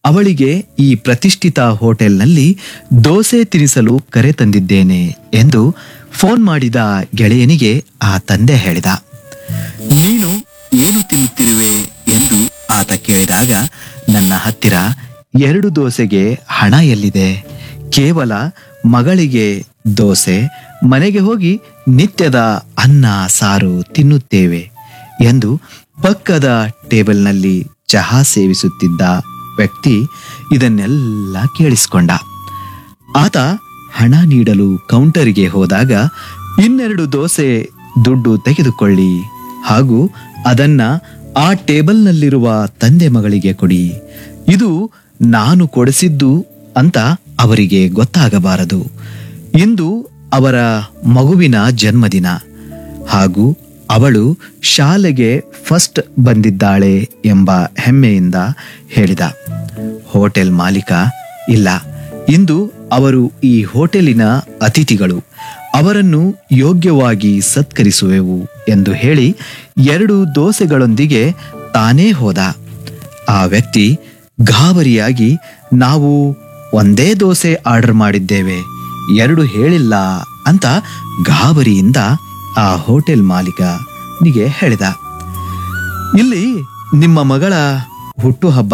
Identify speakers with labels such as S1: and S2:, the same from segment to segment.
S1: ಅವಳಿಗೆ ಈ ಪ್ರತಿಷ್ಠಿತ ಹೋಟೆಲ್ನಲ್ಲಿ ದೋಸೆ ತಿನಿಸಲು ಕರೆ ತಂದಿದ್ದೇನೆ ಎಂದು ಫೋನ್ ಮಾಡಿದ ಗೆಳೆಯನಿಗೆ ಆ ತಂದೆ ಹೇಳಿದ ನೀನು ಏನು ತಿನ್ನುತ್ತಿರುವೆ ಎಂದು ಆತ ಕೇಳಿದಾಗ ನನ್ನ ಹತ್ತಿರ ಎರಡು ದೋಸೆಗೆ ಹಣ ಎಲ್ಲಿದೆ ಕೇವಲ ಮಗಳಿಗೆ ದೋಸೆ ಮನೆಗೆ ಹೋಗಿ ನಿತ್ಯದ ಅನ್ನ ಸಾರು ತಿನ್ನುತ್ತೇವೆ ಎಂದು ಪಕ್ಕದ ಟೇಬಲ್ನಲ್ಲಿ ಚಹಾ ಸೇವಿಸುತ್ತಿದ್ದ ವ್ಯಕ್ತಿ ಇದನ್ನೆಲ್ಲ ಕೇಳಿಸಿಕೊಂಡ ಆತ ಹಣ ನೀಡಲು ಕೌಂಟರಿಗೆ ಹೋದಾಗ ಇನ್ನೆರಡು ದೋಸೆ ದುಡ್ಡು ತೆಗೆದುಕೊಳ್ಳಿ ಹಾಗೂ ಅದನ್ನ ಆ ಟೇಬಲ್ನಲ್ಲಿರುವ ತಂದೆ ಮಗಳಿಗೆ ಕೊಡಿ ಇದು ನಾನು ಕೊಡಿಸಿದ್ದು ಅಂತ ಅವರಿಗೆ ಗೊತ್ತಾಗಬಾರದು ಇಂದು ಅವರ ಮಗುವಿನ ಜನ್ಮದಿನ ಹಾಗೂ ಅವಳು ಶಾಲೆಗೆ ಫಸ್ಟ್ ಬಂದಿದ್ದಾಳೆ ಎಂಬ ಹೆಮ್ಮೆಯಿಂದ ಹೇಳಿದ ಹೋಟೆಲ್ ಮಾಲೀಕ ಇಲ್ಲ ಇಂದು ಅವರು ಈ ಹೋಟೆಲಿನ ಅತಿಥಿಗಳು ಅವರನ್ನು ಯೋಗ್ಯವಾಗಿ ಸತ್ಕರಿಸುವೆವು ಎಂದು ಹೇಳಿ ಎರಡು ದೋಸೆಗಳೊಂದಿಗೆ ತಾನೇ ಹೋದ ಆ ವ್ಯಕ್ತಿ ಗಾಬರಿಯಾಗಿ ನಾವು ಒಂದೇ ದೋಸೆ ಆರ್ಡರ್ ಮಾಡಿದ್ದೇವೆ ಎರಡು ಹೇಳಿಲ್ಲ ಅಂತ ಗಾಬರಿಯಿಂದ ಆ ಹೋಟೆಲ್ ಮಾಲೀಕನಿಗೆ ಹೇಳಿದ ಇಲ್ಲಿ ನಿಮ್ಮ ಮಗಳ ಹುಟ್ಟುಹಬ್ಬ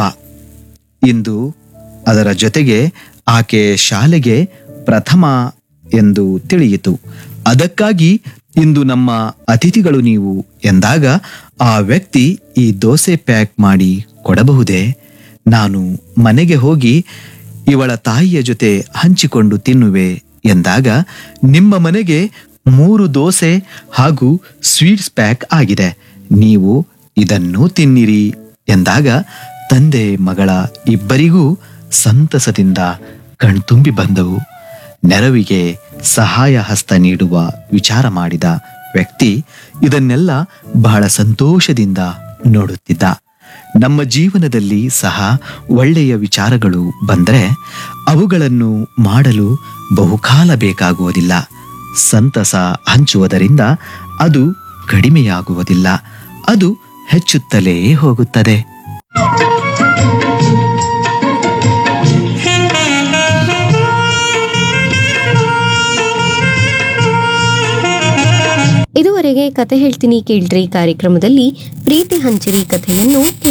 S1: ಇಂದು ಅದರ ಜೊತೆಗೆ ಆಕೆ ಶಾಲೆಗೆ ಪ್ರಥಮ ಎಂದು ತಿಳಿಯಿತು ಅದಕ್ಕಾಗಿ ಇಂದು ನಮ್ಮ ಅತಿಥಿಗಳು ನೀವು ಎಂದಾಗ ಆ ವ್ಯಕ್ತಿ ಈ ದೋಸೆ ಪ್ಯಾಕ್ ಮಾಡಿ ಕೊಡಬಹುದೇ ನಾನು ಮನೆಗೆ ಹೋಗಿ ಇವಳ ತಾಯಿಯ ಜೊತೆ ಹಂಚಿಕೊಂಡು ತಿನ್ನುವೆ ಎಂದಾಗ ನಿಮ್ಮ ಮನೆಗೆ ಮೂರು ದೋಸೆ ಹಾಗೂ ಸ್ವೀಟ್ಸ್ ಪ್ಯಾಕ್ ಆಗಿದೆ ನೀವು ಇದನ್ನು ತಿನ್ನಿರಿ ಎಂದಾಗ ತಂದೆ ಮಗಳ ಇಬ್ಬರಿಗೂ ಸಂತಸದಿಂದ ಕಣ್ತುಂಬಿ ಬಂದವು ನೆರವಿಗೆ ಸಹಾಯ ಹಸ್ತ ನೀಡುವ ವಿಚಾರ ಮಾಡಿದ ವ್ಯಕ್ತಿ ಇದನ್ನೆಲ್ಲ ಬಹಳ ಸಂತೋಷದಿಂದ ನೋಡುತ್ತಿದ್ದ ನಮ್ಮ ಜೀವನದಲ್ಲಿ ಸಹ ಒಳ್ಳೆಯ ವಿಚಾರಗಳು ಬಂದರೆ ಅವುಗಳನ್ನು ಮಾಡಲು ಬಹುಕಾಲ ಬೇಕಾಗುವುದಿಲ್ಲ ಸಂತಸ ಹಂಚುವುದರಿಂದ ಅದು ಕಡಿಮೆಯಾಗುವುದಿಲ್ಲ ಅದು ಹೆಚ್ಚುತ್ತಲೇ ಹೋಗುತ್ತದೆ
S2: ಇದುವರೆಗೆ ಕತೆ ಹೇಳ್ತೀನಿ ಕೇಳ್ರಿ ಕಾರ್ಯಕ್ರಮದಲ್ಲಿ ಪ್ರೀತಿ ಹಂಚಿರಿ ಕಥೆಯನ್ನು ಕೇಳಿ